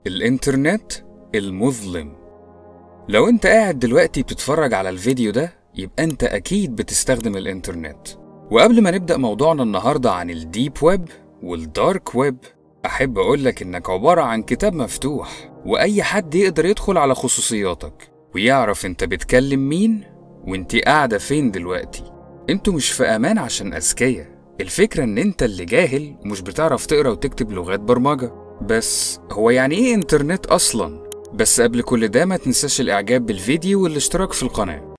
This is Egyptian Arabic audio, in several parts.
الإنترنت المظلم لو أنت قاعد دلوقتي بتتفرج على الفيديو ده يبقى أنت أكيد بتستخدم الإنترنت وقبل ما نبدأ موضوعنا النهاردة عن الديب ويب والدارك ويب أحب أقولك إنك عبارة عن كتاب مفتوح وأي حد يقدر يدخل على خصوصياتك ويعرف أنت بتكلم مين وأنت قاعدة فين دلوقتي انتوا مش في أمان عشان أذكياء الفكرة إن أنت اللي جاهل ومش بتعرف تقرا وتكتب لغات برمجة بس هو يعني إيه إنترنت أصلاً؟ بس قبل كل ده ما تنساش الإعجاب بالفيديو والاشتراك في القناة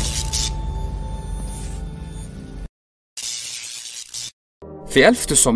في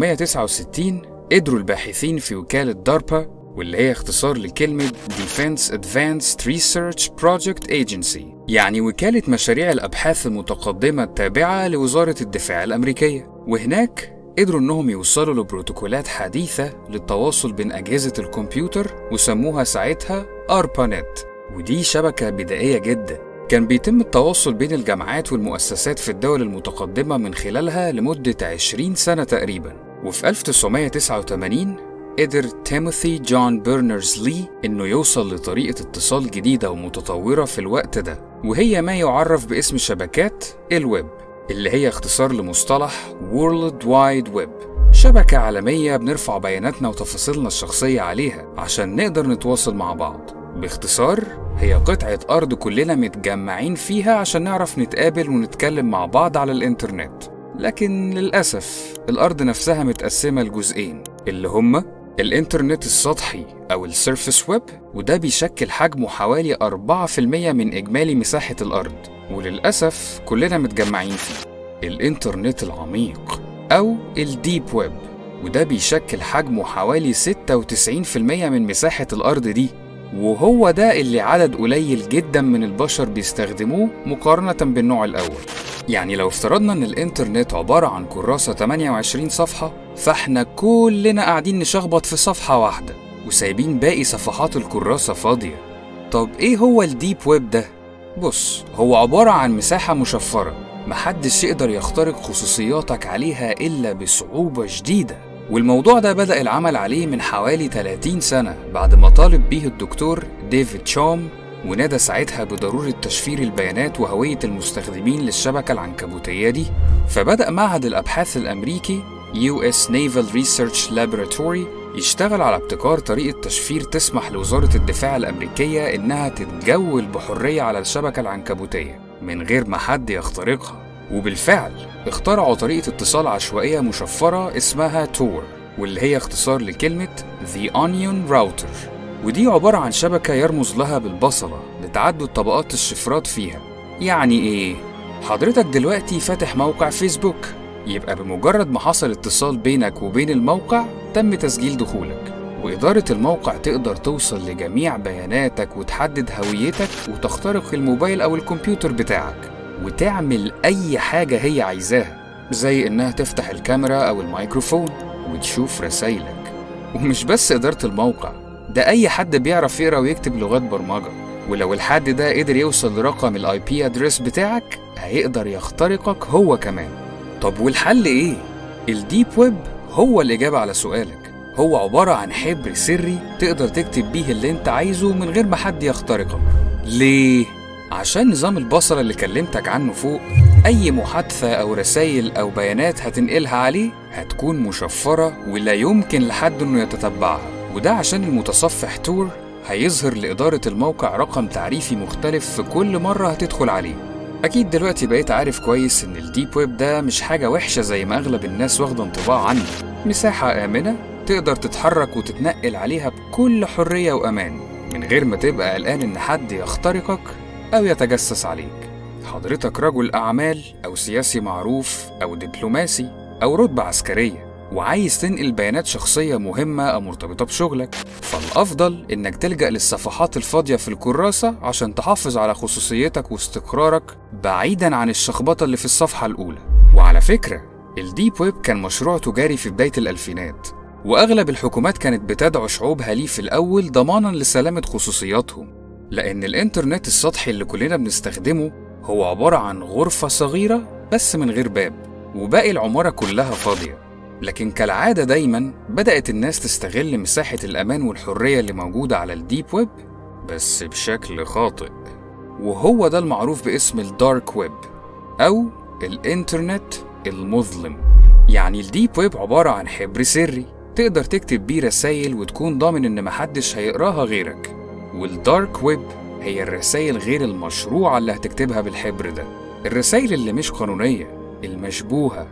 1969 قدروا الباحثين في وكالة داربا واللي هي اختصار لكلمة Defense Advanced Research Project Agency يعني وكالة مشاريع الأبحاث المتقدمة التابعة لوزارة الدفاع الأمريكية وهناك قدروا إنهم يوصلوا لبروتوكولات حديثة للتواصل بين أجهزة الكمبيوتر وسموها ساعتها أربانيت ودي شبكة بدائية جدا كان بيتم التواصل بين الجامعات والمؤسسات في الدول المتقدمة من خلالها لمدة 20 سنة تقريبا وفي 1989 قدر تيموثي جون بيرنرز لي إنه يوصل لطريقة اتصال جديدة ومتطورة في الوقت ده وهي ما يعرف باسم شبكات الويب اللي هي اختصار لمصطلح World Wide Web شبكة عالمية بنرفع بياناتنا وتفاصيلنا الشخصية عليها عشان نقدر نتواصل مع بعض باختصار هي قطعة أرض كلنا متجمعين فيها عشان نعرف نتقابل ونتكلم مع بعض على الإنترنت لكن للأسف الأرض نفسها متقسمة لجزئين اللي هما الإنترنت السطحي أو السيرفس ويب وده بيشكل حجمه حوالي 4% من إجمالي مساحة الأرض وللأسف كلنا متجمعين فيه الإنترنت العميق أو الديب ويب وده بيشكل حجمه حوالي 96% من مساحة الأرض دي وهو ده اللي عدد قليل جدا من البشر بيستخدموه مقارنة بالنوع الأول يعني لو افترضنا ان الانترنت عبارة عن كراسة 28 صفحة فاحنا كلنا قاعدين نشخبط في صفحة واحدة وسايبين باقي صفحات الكراسة فاضية طب ايه هو الديب ويب ده؟ بص هو عبارة عن مساحة مشفرة محدش يقدر يخترق خصوصياتك عليها إلا بصعوبة شديدة والموضوع ده بدأ العمل عليه من حوالي 30 سنة بعد ما طالب بيه الدكتور ديفيد شوم ونادى ساعتها بضرورة تشفير البيانات وهوية المستخدمين للشبكة العنكبوتية دي فبدأ معهد الأبحاث الأمريكي US Naval Research Laboratory يشتغل على ابتكار طريقة تشفير تسمح لوزارة الدفاع الأمريكية إنها تتجول بحرية على الشبكة العنكبوتية من غير ما حد يخترقها وبالفعل اخترعوا طريقة اتصال عشوائية مشفرة اسمها تور واللي هي اختصار لكلمة The Onion Router ودي عبارة عن شبكة يرمز لها بالبصلة لتعدد طبقات الشفرات فيها يعني ايه؟ حضرتك دلوقتي فاتح موقع فيسبوك يبقى بمجرد ما حصل اتصال بينك وبين الموقع تم تسجيل دخولك وإدارة الموقع تقدر توصل لجميع بياناتك وتحدد هويتك وتخترق الموبايل أو الكمبيوتر بتاعك وتعمل أي حاجة هي عايزاها زي إنها تفتح الكاميرا أو الميكروفون وتشوف رسايلك ومش بس إدارة الموقع ده أي حد بيعرف يقرأ ويكتب لغات برمجة ولو الحد ده قدر يوصل لرقم الاي بي ادريس بتاعك هيقدر يخترقك هو كمان طب والحل ايه؟ الديب ويب هو الإجابة على سؤالك هو عبارة عن حبر سري تقدر تكتب بيه اللي انت عايزه من غير ما حد يخترقك ليه؟ عشان نظام البصرة اللي كلمتك عنه فوق أي محادثة أو رسائل أو بيانات هتنقلها عليه هتكون مشفرة ولا يمكن لحد إنه يتتبعها وده عشان المتصفح تور هيظهر لإدارة الموقع رقم تعريفي مختلف في كل مرة هتدخل عليه أكيد دلوقتي بقيت عارف كويس إن الديب ويب ده مش حاجة وحشة زي ما أغلب الناس واخدة انطباع عنه مساحة آمنة تقدر تتحرك وتتنقل عليها بكل حرية وأمان من غير ما تبقى قلقان إن حد يخترقك أو يتجسس عليك حضرتك رجل أعمال أو سياسي معروف أو دبلوماسي أو رتبة عسكرية وعايز تنقل بيانات شخصية مهمة أو مرتبطة بشغلك فالأفضل إنك تلجأ للصفحات الفاضية في الكراسة عشان تحافظ على خصوصيتك واستقرارك بعيدا عن الشخبطة اللي في الصفحة الأولى وعلى فكرة الديب ويب كان مشروع تجاري في بداية الألفينات وأغلب الحكومات كانت بتدعو شعوبها ليه في الأول ضمانا لسلامة خصوصياتهم لأن الإنترنت السطحي اللي كلنا بنستخدمه هو عبارة عن غرفة صغيرة بس من غير باب وباقي العمارة كلها فاضية لكن كالعادة دايما بدأت الناس تستغل مساحة الأمان والحرية اللي موجودة على الديب ويب بس بشكل خاطئ وهو ده المعروف باسم الدارك ويب أو الإنترنت المظلم يعني الديب ويب عبارة عن حبر سري تقدر تكتب بيه رسايل وتكون ضامن إن محدش هيقراها غيرك والدارك ويب هي الرسايل غير المشروعة اللي هتكتبها بالحبر ده الرسايل اللي مش قانونية المشبوهة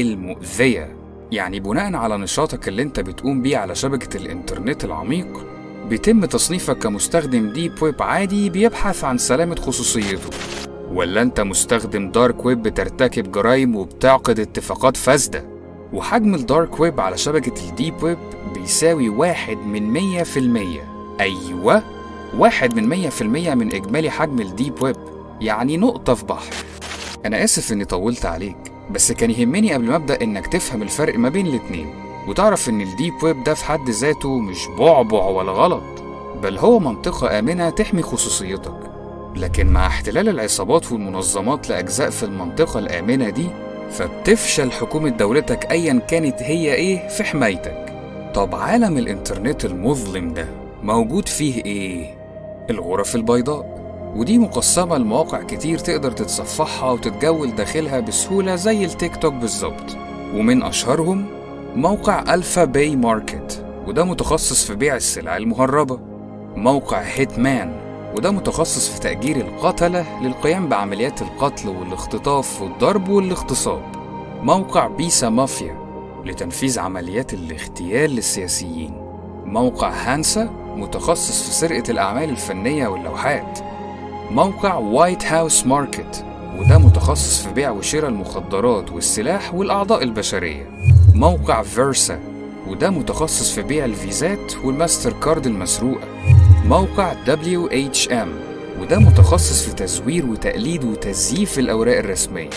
المؤذية يعني بناء على نشاطك اللي انت بتقوم بيه على شبكة الانترنت العميق بيتم تصنيفك كمستخدم ديب ويب عادي بيبحث عن سلامة خصوصيته ولا انت مستخدم دارك ويب بترتكب جرائم وبتعقد اتفاقات فاسدة وحجم الدارك ويب على شبكة الديب ويب بيساوي واحد من مية في المية أيوة واحد من مية في المية من إجمالي حجم الديب ويب يعني نقطة في بحر أنا آسف إني طولت عليك بس كان يهمني قبل ما أبدأ إنك تفهم الفرق ما بين الاتنين وتعرف إن الديب ويب ده في حد ذاته مش بعبع ولا غلط بل هو منطقة آمنة تحمي خصوصيتك لكن مع احتلال العصابات والمنظمات لأجزاء في المنطقة الآمنة دي فبتفشل حكومة دولتك أيا كانت هي إيه في حمايتك طب عالم الإنترنت المظلم ده موجود فيه إيه؟ الغرف البيضاء ودي مقسمة لمواقع كتير تقدر تتصفحها وتتجول داخلها بسهولة زي التيك توك بالظبط ومن أشهرهم موقع ألفا باي ماركت وده متخصص في بيع السلع المهربة موقع هيتمان وده متخصص في تأجير القتلة للقيام بعمليات القتل والاختطاف والضرب والاغتصاب موقع بيسا مافيا لتنفيذ عمليات الاغتيال للسياسيين موقع هانسا متخصص في سرقة الأعمال الفنية واللوحات موقع وايت هاوس ماركت وده متخصص في بيع وشراء المخدرات والسلاح والأعضاء البشرية موقع فيرسا وده متخصص في بيع الفيزات والماستر كارد المسروقة موقع WHM وده متخصص في تزوير وتقليد وتزييف الأوراق الرسمية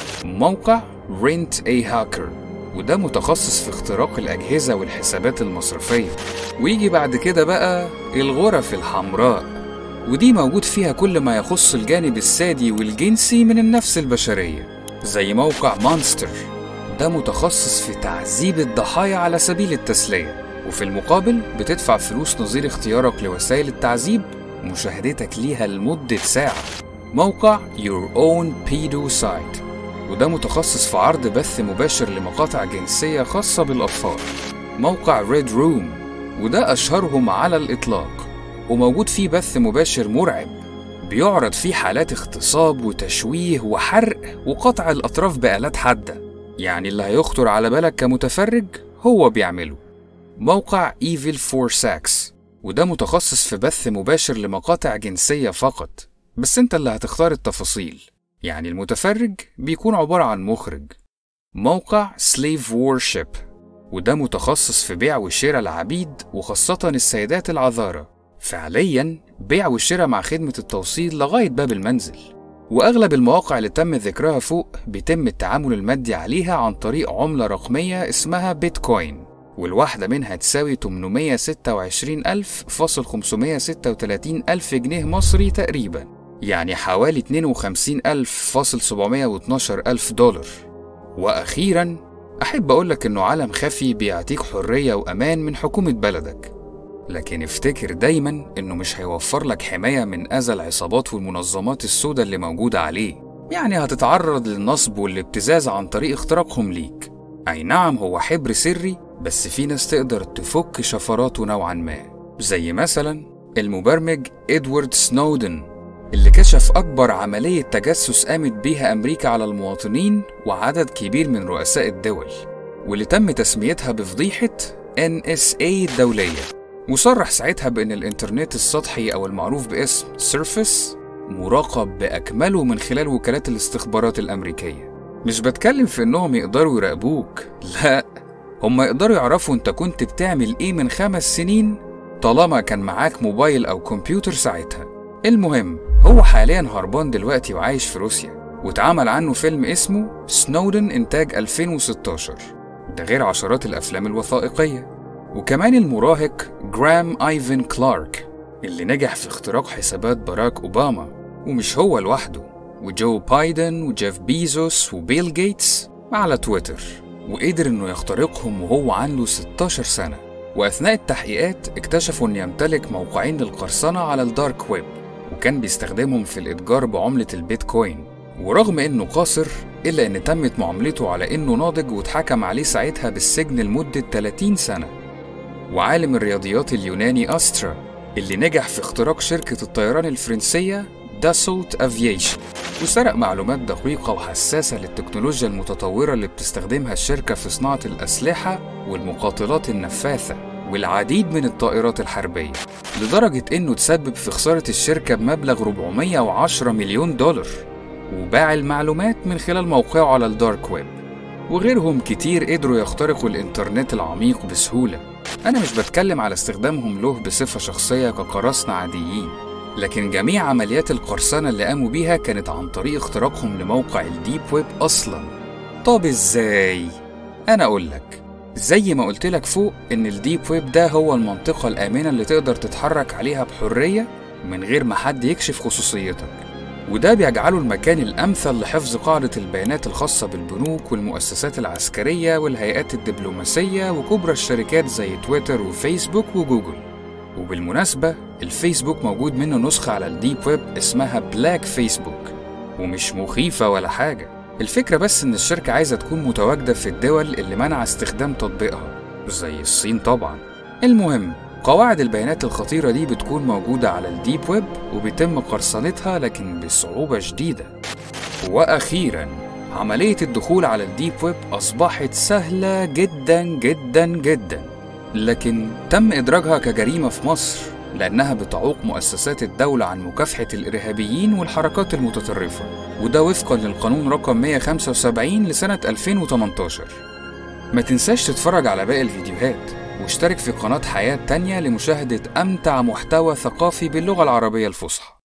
موقع Rent a Hacker وده متخصص في اختراق الأجهزة والحسابات المصرفية ويجي بعد كده بقى الغرف الحمراء ودي موجود فيها كل ما يخص الجانب السادي والجنسي من النفس البشرية زي موقع مونستر ده متخصص في تعذيب الضحايا على سبيل التسلية وفي المقابل بتدفع فلوس نظير اختيارك لوسائل التعذيب ومشاهدتك ليها لمدة ساعة موقع Your Own Pedo Site وده متخصص في عرض بث مباشر لمقاطع جنسية خاصة بالأطفال موقع Red Room وده أشهرهم على الإطلاق وموجود فيه بث مباشر مرعب بيعرض فيه حالات اغتصاب وتشويه وحرق وقطع الأطراف بآلات حادة يعني اللي هيخطر على بالك كمتفرج هو بيعمله موقع Evil for Sex وده متخصص في بث مباشر لمقاطع جنسية فقط بس انت اللي هتختار التفاصيل يعني المتفرج بيكون عبارة عن مخرج موقع Slave Worship وده متخصص في بيع وشراء العبيد وخاصة السيدات العذارى فعليا بيع والشراء مع خدمة التوصيل لغاية باب المنزل وأغلب المواقع اللي تم ذكرها فوق بيتم التعامل المادي عليها عن طريق عملة رقمية اسمها بيتكوين والواحدة منها تساوي 826,536 ألف جنيه مصري تقريبا يعني حوالي 52,712 ألف دولار وأخيرا أحب أقولك إنه عالم خفي بيعطيك حرية وأمان من حكومة بلدك لكن افتكر دايما إنه مش هيوفر لك حماية من أذى العصابات والمنظمات السوداء اللي موجودة عليه يعني هتتعرض للنصب والابتزاز عن طريق اختراقهم ليك أي نعم هو حبر سري بس في ناس تقدر تفك شفراته نوعا ما زي مثلا المبرمج إدوارد سنودن اللي كشف أكبر عملية تجسس قامت بيها أمريكا على المواطنين وعدد كبير من رؤساء الدول واللي تم تسميتها بفضيحة NSA الدولية وصرح ساعتها بأن الإنترنت السطحي أو المعروف باسم سيرفس مراقب بأكمله من خلال وكالات الاستخبارات الأمريكية مش بتكلم في إنهم يقدروا يراقبوك لا هم يقدروا يعرفوا أنت كنت بتعمل إيه من خمس سنين طالما كان معاك موبايل أو كمبيوتر ساعتها المهم هو حاليا هربان دلوقتي وعايش في روسيا واتعمل عنه فيلم اسمه سنودن إنتاج 2016 ده غير عشرات الأفلام الوثائقية وكمان المراهق جرام ايفن كلارك اللي نجح في اختراق حسابات باراك اوباما ومش هو لوحده وجو بايدن وجيف بيزوس وبيل جيتس على تويتر وقدر إنه يخترقهم وهو عنده 16 سنة وأثناء التحقيقات اكتشفوا إنه يمتلك موقعين للقرصنة على الدارك ويب وكان بيستخدمهم في الإتجار بعملة البيتكوين ورغم إنه قاصر إلا إن تمت معاملته على إنه ناضج واتحكم عليه ساعتها بالسجن لمدة 30 سنة وعالم الرياضيات اليوناني أسترا اللي نجح في اختراق شركة الطيران الفرنسية داسولت أفييشن وسرق معلومات دقيقة وحساسة للتكنولوجيا المتطورة اللي بتستخدمها الشركة في صناعة الأسلحة والمقاتلات النفاثة والعديد من الطائرات الحربية لدرجة إنه تسبب في خسارة الشركة بمبلغ 410 مليون دولار وباع المعلومات من خلال موقعه على الدارك ويب وغيرهم كتير قدروا يخترقوا الإنترنت العميق بسهولة أنا مش بتكلم على استخدامهم له بصفة شخصية كقراصنة عاديين لكن جميع عمليات القرصنة اللي قاموا بيها كانت عن طريق اختراقهم لموقع الديب ويب أصلا طب إزاي؟ أنا أقول لك زي ما قلت لك فوق إن الديب ويب ده هو المنطقة الآمنة اللي تقدر تتحرك عليها بحرية من غير ما حد يكشف خصوصيتك وده بيجعله المكان الأمثل لحفظ قاعدة البيانات الخاصة بالبنوك والمؤسسات العسكرية والهيئات الدبلوماسية وكبرى الشركات زي تويتر وفيسبوك وجوجل وبالمناسبة الفيسبوك موجود منه نسخة على الديب ويب اسمها بلاك فيسبوك ومش مخيفة ولا حاجة الفكرة بس إن الشركة عايزة تكون متواجدة في الدول اللي منع استخدام تطبيقها زي الصين طبعا المهم قواعد البيانات الخطيرة دي بتكون موجودة على الديب ويب وبيتم قرصنتها لكن بصعوبة شديدة وأخيرا عملية الدخول على الديب ويب أصبحت سهلة جدا جدا جدا لكن تم إدراجها كجريمة في مصر لأنها بتعوق مؤسسات الدولة عن مكافحة الإرهابيين والحركات المتطرفة وده وفقا للقانون رقم 175 لسنة 2018 ما تنساش تتفرج على باقي الفيديوهات واشترك في قناة حياة تانية لمشاهدة أمتع محتوى ثقافي باللغة العربية الفصحى